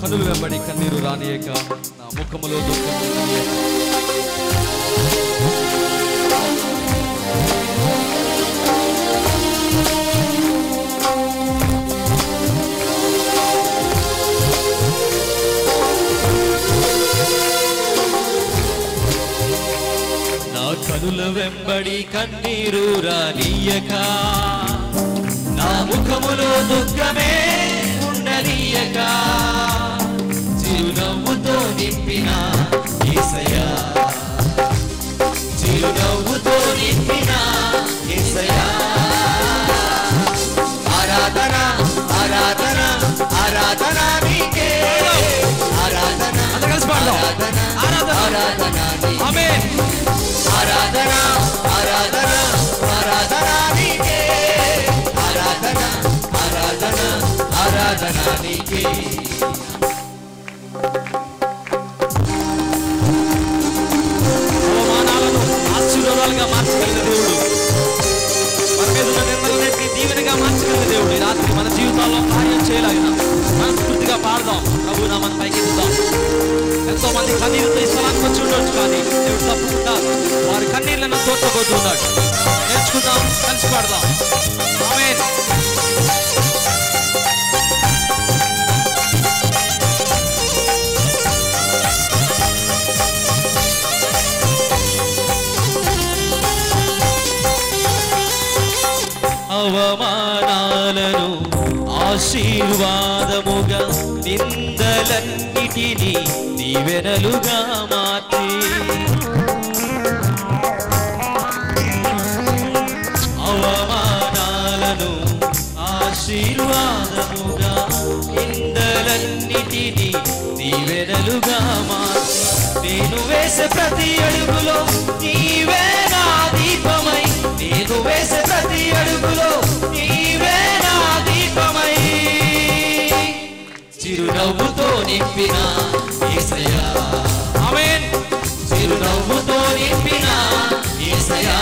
కనులు వెంబడి కన్నీరు రానియక నా ముఖములో దుఃఖము రానియక నా కనుల వెంబడి కన్నీరు రానియక నా ముఖములో దుఃఖమే ఉండనీయక చిరునవ్వుతో నింపిన యేసయ్యా చిరునవ్వుతో నింపిన యేసయ్యా ఆరాధన ఆరాధన ఆరాధన నీకే ఆరాధన కలిసి పాడదాం ఆరాధన ఆరాధన నీకే. ఆమేన్ ఆరాధన ఆరాధన ఆరాధన నీకే ఆరాధన ఆరాధన ఆరాధన నీకే అవమానాలను ఆశీర్వాదాలుగా మార్చగలిగిన దేవుడు మన మీద ఉన్న నిందలన్నింటినీ దీవెనగా మార్చగలిగిన దేవుడు ఈ రాత్రి మన జీవితాల్లో కార్యం చేయలాగిన మనస్ఫూర్తిగా పాడదాం ప్రభు నామని పైకెత్తుదాం ఎంతో మంది కన్నీరుతో ఈ స్థలానికి వచ్చి ఉండొచ్చు కానీ దేవుడు తప్పకుండా వారి కన్నీళ్లను తోడ్చబోతున్నాడు నేర్చుకుందాం కలిసి పాడదాం ఆమేన్ అవమానాలను ఆశీర్వాదముగా నిందలన్నిటినీ దీవెనలుగా మార్చి అవమానాలను ఆశీర్వాదముగా నిందలన్నిటినీ దీవెనలుగా మార్చి నేను వేసే ప్రతి అడుగులో నీవే నా దీపమై నేను వేసే ప్రతి అడుగులో నీవే నా దీపమై చిరునవ్వుతో నింపిన యేసయ్యా ఆమేన్ చిరునవ్వుతో నింపిన యేసయ్యా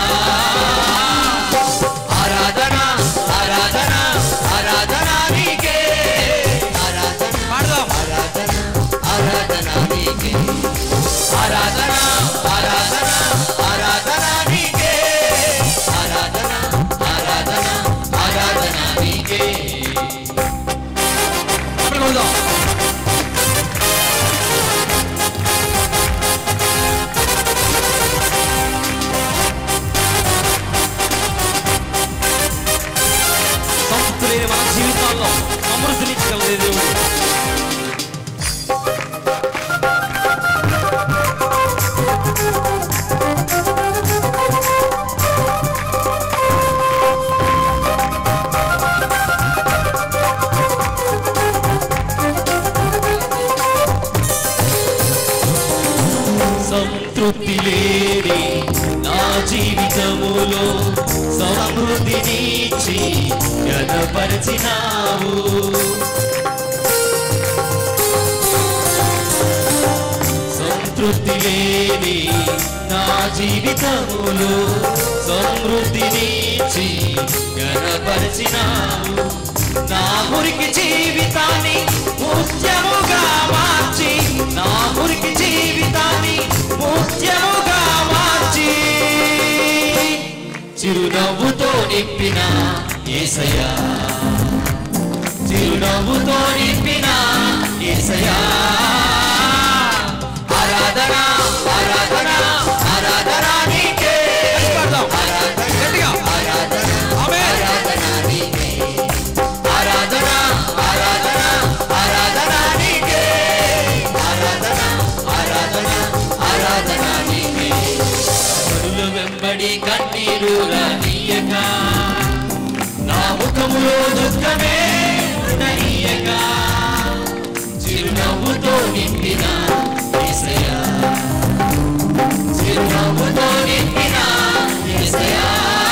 ఆరాధన ఆరాధన ఆరాధన నీకే ఆరాధన పాడదాం ఆరాధన ఆరాధన నీకే ఆరాధన ఆరాధన ఆరాధన నీకే ఆరాధన ఆరాధన ఆరాధన నీకే అప్పుడు కొడదాం సంతృప్తి లేని మన జీవితాల్లో సమృద్ధినిచ్చగలదే దేవుడు సంతృప్తి లేని నా జీవితములో సమృద్ధినిచ్చి గదపరిచినావు సంతృప్తి లేని నా జీవితములో సమృద్ధినిచ్చి గనపరిచినావు నా మురికి జీవితాన్ని ముత్యముగా మార్చి నా మురికి జీవితాన్ని ముత్యముగా మార్చి చిరునవ్వుతో నింపిన యేసయ్యా చిరునవ్వుతో నింపిన యేసయ్యా ఆరాధన ఆరాధన ఆరాధన నీకే పాడదాం. ఆరాధన గట్టిగా. ఆరాధన ఆమేన్. ఆరాధన నీకే ఆరాధన ఆరాధన ఆరాధన నీకే ఆరాధన ఆరాధన ఆరాధన నీకే కనుల వెంబడి కన్నీరు రానీయక నా ముఖములో దుఃఖమే ఉండనీయక చిరునవ్వుతో నింపిన యేసయ్యా చిరునవ్వుతో నింపిన యేసయ్యా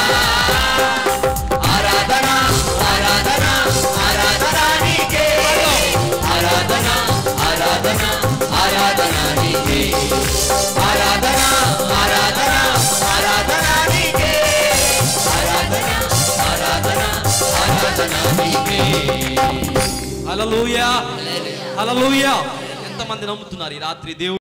ఆరాధన ఆరాధన ఆరాధన నీకే ఆరాధన ఆరాధన ఆరాధన నీకే ఆరాధన ఆరాధన ఆరాధన నీకే ఆరాధన ఆరాధన ఆరాధన నీకే హల్లెలూయా హల్లెలూయా ఎంతమంది నమ్ముతున్నారు ఈ రాత్రి దేవుడు